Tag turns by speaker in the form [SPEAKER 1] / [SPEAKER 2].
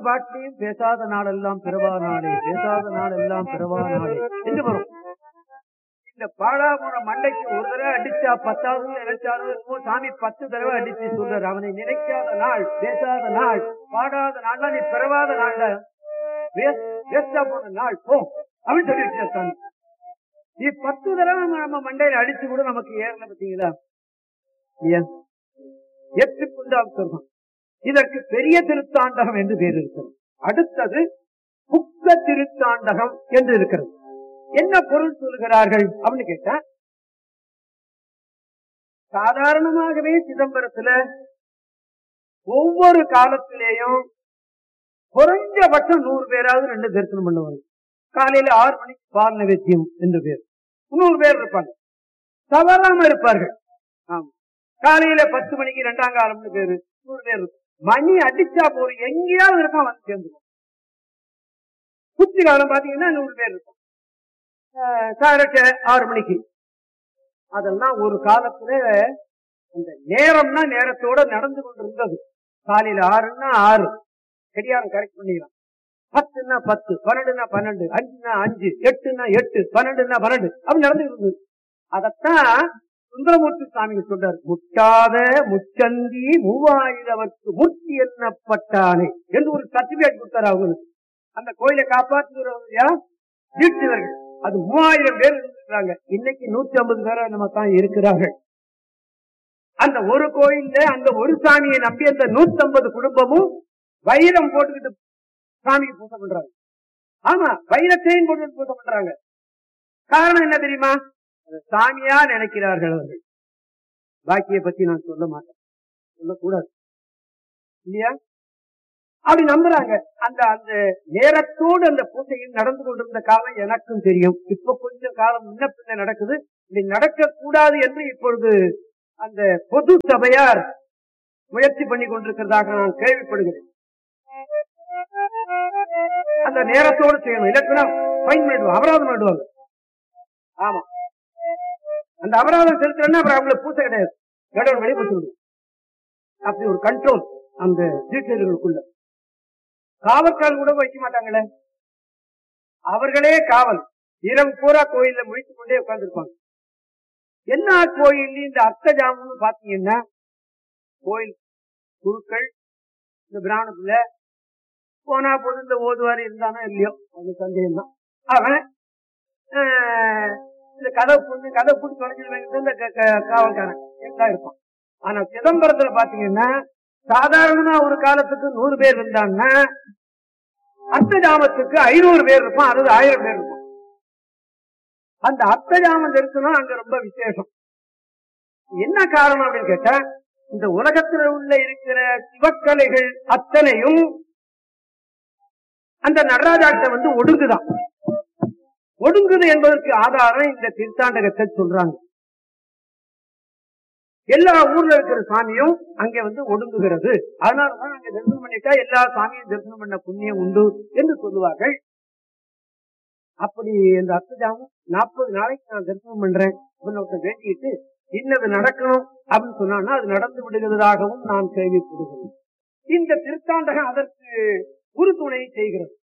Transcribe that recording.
[SPEAKER 1] பாட்டிலையும் பேசாத நாளெல்லாம் பிறவா நாளே பேசாத நாளெல்லாம் பிறவா நாளே என்று வரும் இந்த பாழா போன மண்டைக்கு ஒரு தடவை அடிச்சா பத்தாவது நினைச்சாலும் என்னமோ சாமி பத்து தடவை அடிச்சு சொல்றாரு அவனை நினைக்காத நாள் பேசாத நாள் பாடாத நாள்ல நீ பிறவாத நாள்ல வேஸ்டா போன நாள் போ அப்படின்னு சொல்லிட்டு சாமி நீ பத்து தடவை நம்ம மண்டையில அடிச்சு கூட நமக்கு ஏறல பாத்தீங்களா ஏன் எட்டு குண்டாம் இதற்கு பெரிய திருத்தாண்டகம் என்று பேர் இருக்கிறது அடுத்தது புக்க திருத்தாண்டகம் என்று இருக்கிறது என்ன பொருள் சொல்லுகிறார்கள் அப்படின்னு கேட்டா சாதாரணமாகவே சிதம்பரத்துல ஒவ்வொரு காலத்திலேயும் குறைஞ்சபட்சம் நூறு பேராவது ரெண்டு தரிசனம் பண்ணுவாங்க காலையில ஆறு மணிக்கு பால் நிவேத்தியம் என்று பேர் நூறு பேர் இருப்பாங்க தவறாம இருப்பார்கள் ஆமா காலையில பத்து மணிக்கு ரெண்டாம் காலம்னு பேரு நூறு பேர் இருக்கும் மணி அடிச்சா போறோம் எங்கேயாவது இருப்பான் வந்து சேர்ந்துடும் குச்சி காலம் பாத்தீங்கன்னா நூறு பேர் இருக்கும் காரட்ட ஆறு மணிக்கு அதெல்லாம் ஒரு காலத்துல அந்த நேரம்னா நேரத்தோட நடந்து கொண்டிருந்தது காலையில ஆறுன்னா ஆறு கடியாரம் கரெக்ட் பண்ணிக்கலாம் பத்துன்னா பத்து பன்னெண்டுனா பன்னெண்டு அஞ்சுனா அஞ்சு எட்டுனா எட்டு பன்னெண்டுனா பன்னெண்டு அப்படி நடந்து இருந்தது அதத்தான் சுந்தரமூர்த்தி சுவாமி சொல்றார் முட்டாத முச்சந்தி மூவாயிரவர்க்கு முத்தி எண்ணப்பட்டானே என்று ஒரு சர்டிபிகேட் கொடுத்தாரு அவங்களுக்கு அந்த கோயிலை காப்பாற்றுகிறவங்க தீட்சிதர்கள் அது மூவாயிரம் பேர் இருந்திருக்காங்க இன்னைக்கு நூத்தி ஐம்பது பேரா நம்ம தான் இருக்கிறார்கள் அந்த ஒரு கோயில்ல அந்த ஒரு சாமியை நம்பி அந்த நூத்தி ஐம்பது குடும்பமும் வைரம் போட்டுக்கிட்டு சாமிக்கு பூசை பண்றாங்க ஆமா வைரத்தையும் போட்டு பூசை பண்றாங்க காரணம் என்ன தெரியுமா சாமியா நினைக்கிறார்கள் அவர்கள் பாக்கிய பத்தி நான் சொல்ல மாட்டேன் சொல்லக்கூடாது இல்லையா அப்படி நம்புறாங்க அந்த அந்த நேரத்தோடு அந்த பூஜையில் நடந்து கொண்டிருந்த காலம் எனக்கும் தெரியும் இப்ப கொஞ்சம் காலம் முன்ன பின்ன நடக்குது இது நடக்க கூடாது என்று இப்பொழுது அந்த பொது சபையார் முயற்சி பண்ணி கொண்டிருக்கிறதாக நான் கேள்விப்படுகிறேன் அந்த நேரத்தோடு செய்யணும் இல்லைன்னா ஃபைன் பண்ணிடுவாங்க அபராதம் பண்ணிடுவாங்க ஆமா அந்த அபராதம் செலுத்துறேன்னா அப்புறம் அவங்களுக்கு பூசை கிடையாது கடவுள் வெளிப்பட்டு அப்படி ஒரு கண்ட்ரோல் அந்த தீட்சர்களுக்குள்ள காவற்கால் கூட வைக்க மாட்டாங்களே அவர்களே காவல் இரவு பூரா கோயில்ல முடித்து கொண்டே உட்கார்ந்துருப்பாங்க எல்லா கோயில்லையும் இந்த அர்த்த ஜாமம்னு பாத்தீங்கன்னா கோயில் குருக்கள் இந்த பிராமணத்துல போனா போது இந்த ஓதுவாரி இருந்தானோ இல்லையோ அது சந்தேகம் தான் அவன் இந்த கதவு புண்ணு கதவு புண்ணு தொலைஞ்சு இந்த காவல்காரன் எல்லாம் இருப்பான் ஆனா சிதம்பரத்துல பாத்தீங்கன்னா சாதாரணமா ஒரு காலத்துக்கு நூறு பேர் இருந்தாங்கன்னா அர்த்த ஜாமத்துக்கு ஐநூறு பேர் இருப்பான் அதாவது ஆயிரம் பேர் இருப்பான் அந்த அர்த்த ஜாமம் தரிசனம் அங்க ரொம்ப விசேஷம் என்ன காரணம் அப்படின்னு கேட்டா இந்த உலகத்துல உள்ள இருக்கிற சிவக்கலைகள் அத்தனையும் அந்த நடராஜாட்ட வந்து ஒடுங்குதான் ஒடுங்குது என்பதற்கு ஆதாரம் இந்த திருத்தாண்டகத்தை சொல்றாங்க எல்லா ஊர்ல இருக்கிற சாமியும் அங்க வந்து ஒடுங்குகிறது அதனாலதான் அங்க தரிசனம் பண்ணிட்டா எல்லா சாமியும் தரிசனம் பண்ண புண்ணியம் உண்டு என்று சொல்லுவார்கள் அப்படி இந்த அர்த்தஜாமம் நாற்பது நாளைக்கு நான் தரிசனம் பண்றேன் அப்படின்னு வேண்டிட்டு இன்னது நடக்கணும் அப்படின்னு சொன்னா அது நடந்து விடுகிறதாகவும் நான் கேள்விப்படுகிறேன் இந்த திருத்தாண்டகம் அதற்கு உறுதுணை செய்கிறது